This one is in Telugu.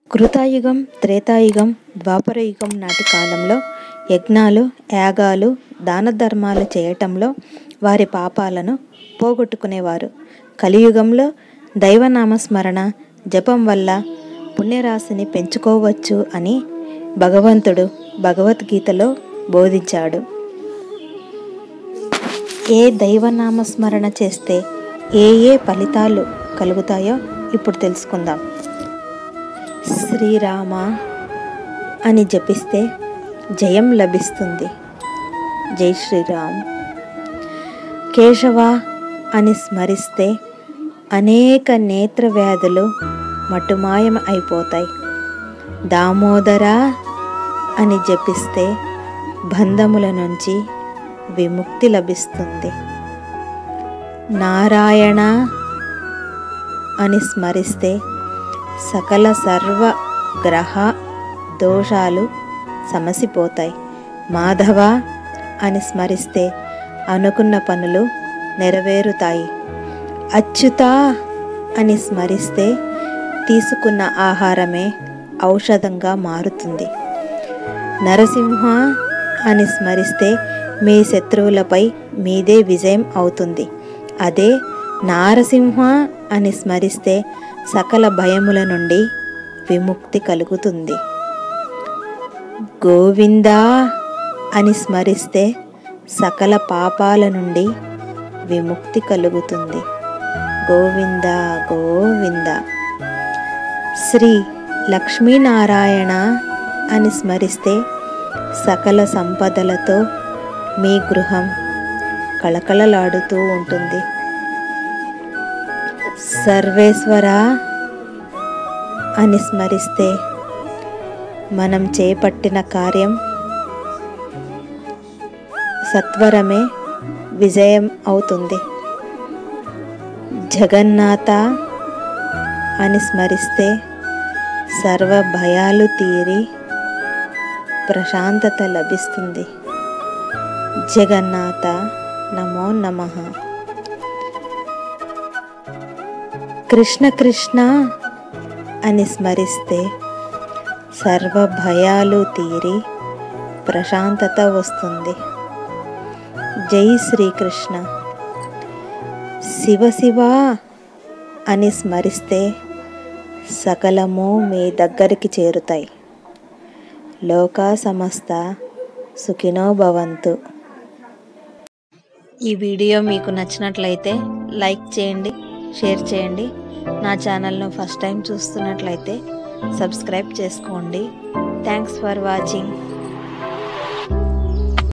కృతాయుగం త్రేతాయుగం ద్వాపరయుగం నాటి కాలంలో యజ్ఞాలు యాగాలు దాన ధర్మాలు చేయటంలో వారి పాపాలను పోగొట్టుకునేవారు కలియుగంలో దైవనామస్మరణ జపం వల్ల పుణ్యరాశిని పెంచుకోవచ్చు అని భగవంతుడు భగవద్గీతలో బోధించాడు ఏ దైవనామస్మరణ చేస్తే ఏ ఏ ఫలితాలు కలుగుతాయో ఇప్పుడు తెలుసుకుందాం శ్రీరామ అని జపిస్తే జయం లభిస్తుంది జై శ్రీరామ్ కేశవ అని స్మరిస్తే అనేక నేత్ర వ్యాధులు మటుమాయం అయిపోతాయి దామోదర అని జపిస్తే బంధముల నుంచి విముక్తి లభిస్తుంది నారాయణ అని స్మరిస్తే సకల సర్వ గ్రహ దోషాలు సమసిపోతాయి మాధవ అని స్మరిస్తే అనుకున్న పనులు నెరవేరుతాయి అచ్యుత అని స్మరిస్తే తీసుకున్న ఆహారమే ఔషధంగా మారుతుంది నరసింహ అని స్మరిస్తే మీ శత్రువులపై మీదే విజయం అవుతుంది అదే నారసింహ అని స్మరిస్తే సకల భయముల నుండి విముక్తి కలుగుతుంది గోవిందా అని స్మరిస్తే సకల పాపాల నుండి విముక్తి కలుగుతుంది గోవింద గోవింద శ్రీ లక్ష్మీనారాయణ అని స్మరిస్తే సకల సంపదలతో మీ గృహం కళకళలాడుతూ ఉంటుంది సర్వేశ్వర అని స్మరిస్తే మనం చేపట్టిన కార్యం సత్వరమే విజయం అవుతుంది జగన్నాథ అని స్మరిస్తే సర్వ భయాలు తీరి ప్రశాంతత లభిస్తుంది జగన్నాథ నమో నమ కృష్ణ కృష్ణ అని స్మరిస్తే సర్వ భయాలు తీరి ప్రశాంతత వస్తుంది జై శ్రీకృష్ణ శివ శివ అని స్మరిస్తే సకలము మీ దగ్గరికి చేరుతాయి లోక సమస్త సుఖినో భవంతు ఈ వీడియో మీకు నచ్చినట్లయితే లైక్ చేయండి షేర్ చేయండి నా ఛానల్ను ఫస్ట్ టైం చూస్తున్నట్లయితే సబ్స్క్రైబ్ చేసుకోండి థ్యాంక్స్ ఫర్ వాచింగ్